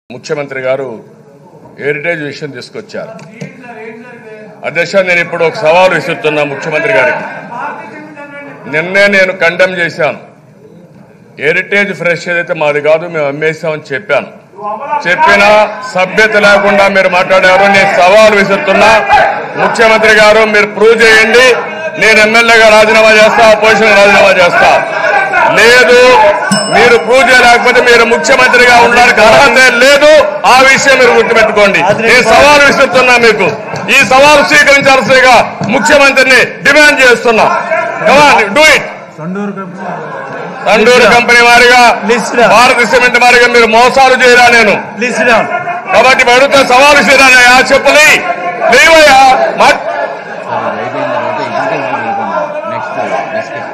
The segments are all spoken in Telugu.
ముఖ్యమంత్రి గారు హెరిటేజ్ విషయం తీసుకొచ్చారు అధ్యక్ష నేను ఇప్పుడు ఒక సవాలు విసురుతున్నా ముఖ్యమంత్రి గారికి నిన్నే నేను కండెమ్ చేశాను హెరిటేజ్ ఫ్రెష్ ఏదైతే మాది కాదు మేము అమ్మేశామని చెప్పాను చెప్పినా సభ్యత లేకుండా మీరు మాట్లాడారు నేను సవాలు విసురుతున్నా ముఖ్యమంత్రి గారు మీరు ప్రూవ్ చేయండి నేను ఎమ్మెల్యేగా రాజీనామా చేస్తా అపోజిషన్ రాజీనామా చేస్తా లేదు మీరు ప్రూవ్ చేయలేకపోతే మీరు ముఖ్యమంత్రిగా ఉండడానికి అర్హత లేదు ఆ విషయం మీరు గుర్తుపెట్టుకోండి నేను సవాలు విసురుతున్నా మీకు ఈ సవాలు స్వీకరించాల్సిందిగా ముఖ్యమంత్రిని డిమాండ్ చేస్తున్నా do it Sandur company Tandur company వారిగా List down. భారత సిమెంట్ వారిగా మీరు మోసాలు చేయరా నేను ప్లీజ్ డౌన్ కాబట్టి అడుగుతా సవాలు చేయరా చెప్పుని లేవయ్యా మా అయిపోయిన తర్వాత ఎగ్జిక్యూటివ్ వెళ్ళిపోయింది నెక్స్ట్ డిస్కషన్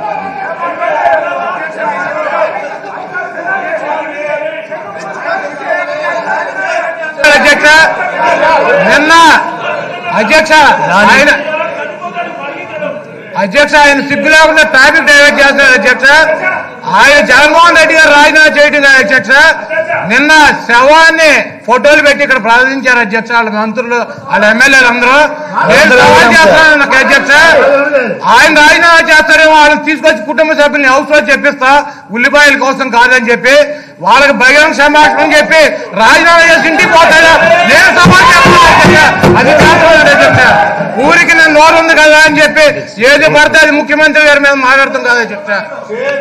అధ్యక్ష నిన్న అధ్యక్ష ఆయన అధ్యక్ష ఆయన సిగ్గు లేకుండా ట్రాఫిక్ డైవర్ట్ చేస్తున్నారు అధ్యక్ష ఆయన జగన్మోహన్ రెడ్డి గారు రాజీనామా చేయడం కాదు అధ్యక్ష నిన్న శవాన్ని ఫోటోలు పెట్టి ఇక్కడ ప్రదర్శించారు అధ్యక్ష వాళ్ళ మంత్రులు వాళ్ళ ఎమ్మెల్యేలు అందరూ నేను సవాల్ చేస్తున్నాను నాకు అధ్యక్ష ఆయన రాజీనామా చేస్తారేమో వాళ్ళని తీసుకొచ్చి కుటుంబ సభ్యుల్ని హౌస్ లో చెప్పిస్తా ఉల్లిపాయల కోసం కాదని చెప్పి వాళ్ళకి బహిరంగ సంభాషణ చెప్పి రాజీనామా చేసి ఇంటికి పోతాడా నేను సవాల్ చేస్తున్నాను అధ్యక్ష. అది చేస్తున్నాడు అధ్యక్ష ఊరికి నేను నోరు ఉంది కదా అని చెప్పి ఏది పడితే అది ముఖ్యమంత్రి గారి మీద మాట్లాడుతాం కదా అధ్యక్ష